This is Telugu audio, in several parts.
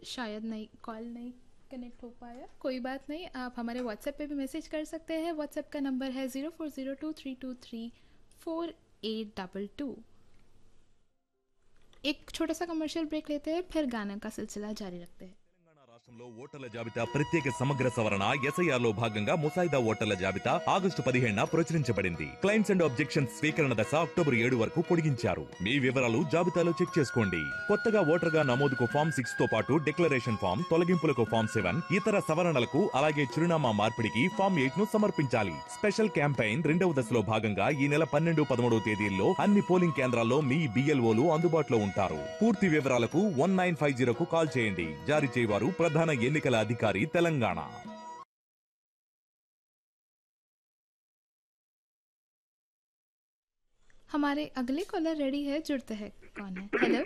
शायद नहीं कॉल नहीं कनेक्ट हो पाया कोई बात नहीं आप हमारे व्हाट्सएप पे भी मैसेज कर सकते हैं व्हाट्सएप का नंबर है zero four zero two three two three four eight double two एक छोटा सा कमर्शियल ब्रेक लेते हैं फिर गाने का सिलसिला जारी रखते हैं తెలంగాణ రాష్ట్రంలో ఓటర్ల జాబితా ప్రత్యేక సమగ్ర సవరణ ఎస్ఐఆర్ లో భాగంగా ముసాయిదా ఓటర్ల జాబితా ఆగస్టు పదిహేడున ప్రచురించబడింది క్లైమ్స్ అండ్ ఆబ్జెక్షన్స్ స్వీకరణ దశ అక్టోబర్ ఏడు వరకు పొడిగించారు మీ వివరాలు జాబితాలో చెక్ చేసుకోండి కొత్తగా ఓటర్ గా నమోదుకు ఫామ్ సిక్స్ తో పాటు డిక్లరేషన్ ఫామ్ తొలగింపులకు ఫామ్ సెవెన్ ఇతర సవరణలకు అలాగే చిరునామా మార్పిడికి ఫామ్ ఎయిట్ ను సమర్పించాలి స్పెషల్ క్యాంపెయిన్ రెండవ దశలో భాగంగా ఈ నెల పన్నెండు పదమూడవ తేదీల్లో అన్ని పోలింగ్ కేంద్రాల్లో మీ బిఎల్ఓలు అందుబాటులో ఉంటారు పూర్తి వివరాలకు వన్ నైన్ ఫైవ్ జీరోకు కాల్ చేయండి జారీ చేయవారు ప్రధాన ఎన్నికల అధికారి తెలంగాణ हमारे अगले कॉलर रेडी है जुड़ते हैं कौन है हेलो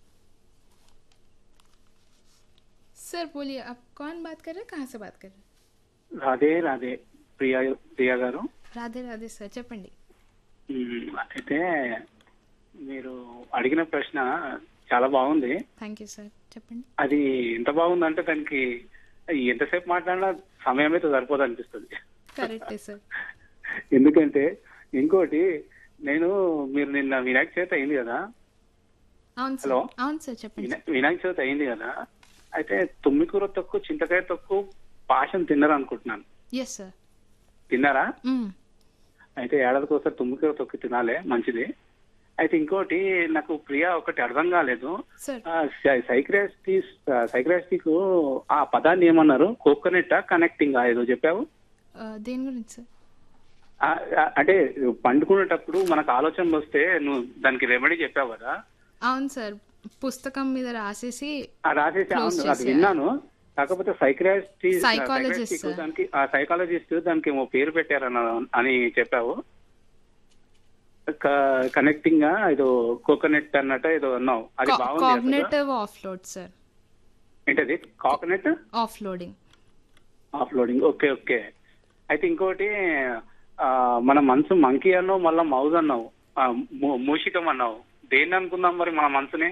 सर बोलिए आप कौन बात कर रहे हैं कहाँ से बात कर रहे हैं రాధే రాధే ప్రియా ప్రియా గారు రాధే రాధే సార్ చెప్పండి మ్మ్. అయితే మీరు అడిగిన ప్రశ్న చాలా బాగుంది థ్యాంక్ యూ సార్ చెప్పండి అది ఎంత బాగుందంటే దానికి ఎంతసేపు మాట్లాడినా సమయం అయితే సరిపోదు అనిపిస్తుంది కరెక్టే సార్ ఎందుకంటే ఇంకోటి నేను మీరు నిన్న వినాయక చవితి అయింది కదా అవును హలో. సార్ అవును సార్ చెప్పండి వినా- వినాయక చవితి అయింది కదా అయితే తుమ్మికూర తక్కువ చింతకాయ తక్కువ పాశం తిన్నారు అనుకుంటున్నాను ఎస్ సార్ తిన్నారా అయితే ఏడాదికి ఒకసారి తుమ్మికూర తొక్కి తినాలే మంచిది అయితే ఇంకోటి నాకు ప్రియా ఒకటి అర్థం కాలేదు సార్ సైక్రాస్టిస్ సైక్రాస్టిక్ ఆ పదాన్ని ఏమన్నారు కోకోనట్ కనెక్టింగ్ ఏదో చెప్పావు దేని గురించి సార్ ఆ, ఆ, అంటే పండుకునేటప్పుడు మనకు ఆలోచనలు వస్తే నువ్వు దానికి రెమెడీ చెప్పావు కదా అవును సార్ పుస్తకం మీద రాసేసి ఆ రాసేసి Close అవును అది చేసేయాలి. విన్నాను కాకపోతే సైక్రాస్టిస్ట్ Psychologist, sir. దానికి ఆ సైకాలజిస్ట్ దానికి ఏమో పేరు పెట్టారన్న అని చెప్పావు కనెక్టింగ్ గా ఏదో కోకోనట్ అన్నట్టు ఏదో అన్నావు అది బాగుంది అసలు. కాగ్నేటివ్ ఆఫ్లోడ్ సార్ ఏంటది coconut offloading offloading okay okay అయితే ఇంకోటి ఆ, మన మనసు మంకీ అన్నావు మళ్ళీ మౌజ్ అన్నావు ఆ, మూ- మూషికం అన్నావు దేన్ని అనుకుందాం మరి మన మనసుని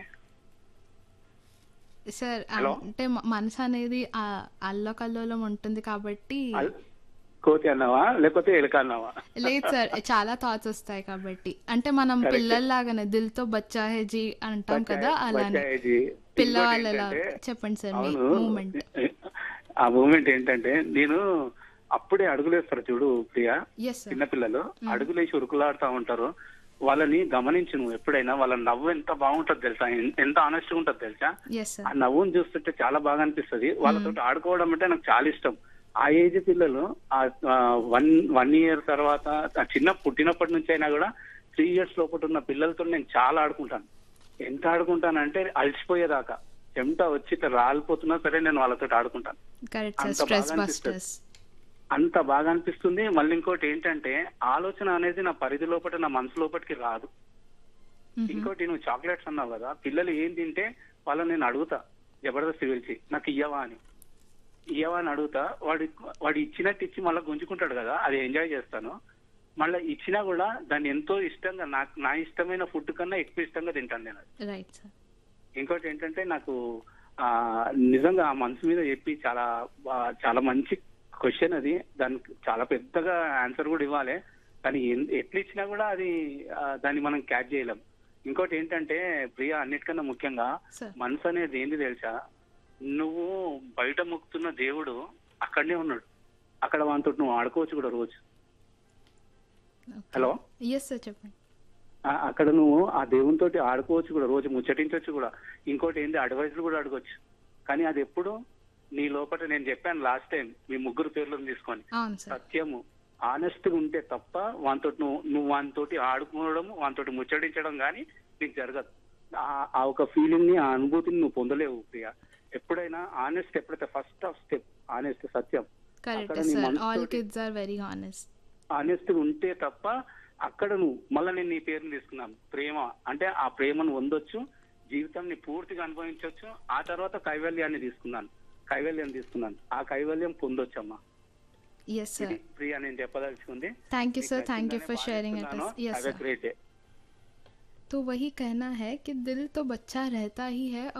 సార్ Hello? అంటే మ- మనసు అనేది ఆ- అల్లకల్లోలం ఉంటుంది కాబట్టి అల్- కోతి అన్నావా లేకపోతే ఎలుక అన్నావా లేదు సార్ చాలా థాట్స్ వస్తాయి కాబట్టి అంటే మనం Correct. పిల్లల్లాగానే దిల్తో బచ్చా హే జీ అంటాం కదా అలానే బచ్చాయిజీ. పిల్లవాళ్ళలా ఇంకోటి ఏంటంటే, చెప్పండి సార్ మీ అవును మూమెంట్ ఆ మూమెంట్ ఏంటంటే నేను అప్పుడే అడుగులేస్తారు చూడు ప్రియా ఎస్ సార్ చిన్నపిల్లలు అడుగులేసి ఉరుకులాడుతూ ఉంటారు వాళ్ళని గమనించు నువ్వు ఎప్పుడైనా వాళ్ళ నవ్వు ఎంత బాగుంటుంది తెలుసా ఎన్- ఎంత ఆనెస్ట్ ఉంటుంది తెలుసా ఎస్ ఆ సార్ నవ్వుని చూస్తుంటే చాలా బాగా అనిపిస్తది వాళ్ళతో ఆడుకోవడం అంటే నాకు చాలా ఇష్టం ఆ ఏజ్ పిల్లలు ఆ వన్ వన్ ఇయర్ తర్వాత ఆ చిన్న పుట్టినప్పటి నుంచి అయినా కూడా త్రీ ఇయర్స్ లోపల ఉన్న పిల్లలతో నేను చాలా ఆడుకుంటాను ఎంత ఆడుకుంటానంటే అలసిపోయేదాకా చెమట వచ్చి ఇట్లా రాలిపోతున్నా సరే నేను వాళ్ళతో ఆడుకుంటాను కరెక్ట్ సార్ అంత స్ట్రెస్ బాగా బస్టర్స్ అంత బాగా అనిపిస్తుంది మళ్ళీ ఇంకోటి ఏంటంటే ఆలోచన అనేది నా పరిధి లోపల నా మనసు లోపలికి రాదు ఇంకోటి నువ్వు చాక్లెట్స్ అన్నావు కదా పిల్లలు ఏం తింటే వాళ్ళని నేను అడుగుతా జబర్దస్త్ పిలిచి నాకు ఇయ్యవా అని ఇయ్యవా అని అడుగుతా వాడి వాడు ఇచ్చినట్టు ఇచ్చి మళ్ళీ గుంజుకుంటాడు కదా అది ఎంజాయ్ చేస్తాను మళ్ళీ ఇచ్చినా కూడా దాన్ని ఎంతో ఇష్టంగా నాకు నా ఇష్టమైన ఫుడ్ కన్నా ఎక్కువ ఇష్టంగా తింటాను నేను అది. రైట్ సార్ ఇంకోటి ఏంటంటే నాకు ఆ నిజంగా ఆ మనసు మీద చెప్పి చాలా బా- చాలా మంచి క్వశ్చన్ అది దానికి చాలా పెద్దగా ఆన్సర్ కూడా ఇవ్వాలి కానీ ఎన్- ఎట్లా ఇచ్చినా కూడా అది ఆ, దాన్ని మనం క్యాచ్ చేయలేం ఇంకోటి ఏంటంటే ప్రియ అన్నిటికన్నా ముఖ్యంగా సార్ మనసు అనేది ఏంది తెలుసా నువ్వు బయట మొక్కుతున్న దేవుడు అక్కడనే ఉన్నాడు అక్కడ వానితో నువ్వు ఆడుకోవచ్చు కూడా రోజు హలో ఎస్ సార్ చెప్పండి ఆ- అక్కడ నువ్వు ఆ దేవునితోటి ఆడుకోవచ్చు కూడా రోజు ముచ్చటించవచ్చు కూడా ఇంకోటి ఏంటి అడ్వైజులు కూడా అడగొచ్చు కానీ అది ఎప్పుడు నీ లోపల నేను చెప్పాను లాస్ట్ టైం మీ ముగ్గురు పేర్లను తీసుకొని అవును సార్ సత్యము ఆనెస్ట్ గా ఉంటే తప్ప వానితో నువ్వు నువ్వు వానితోటి ఆడుకోవడం వానితోటి ముచ్చటించడం కానీ నీకు జరగదు ఆ- ఆ ఒక ఫీలింగ్ ని ఆ అనుభూతిని నువ్వు పొందలేవు ప్రియ ఎప్పుడైనా ఆనెస్ట్ ఎప్పుడైతే ఫస్ట్ ఆఫ్ స్టెప్ ఆనెస్ట్ సత్యం కరెక్ట్ అక్కడ నీ సార్ మనసుతోటి- all kids are very honest honest ఉంటే తప్ప అక్కడ నువ్వు మళ్ళీ నేను నీ పేరుని తీసుకున్నాను ప్రేమ అంటే ఆ ప్రేమను పొందొచ్చు జీవితాన్ని పూర్తిగా అనుభవించవచ్చు ఆ తర్వాత కైవల్యాన్ని తీసుకున్నాను కైవల్యం తీసుకున్నాను ఆ కైవల్యం పొందొచ్చమ్మా ఎస్ సార్ ఇది ప్రియా నేను చెప్పదలుచుకుంది thank you sir thank you for sharing it yes have a sir great day तो वही कहना है कि दिल तो बच्चा रहता ही है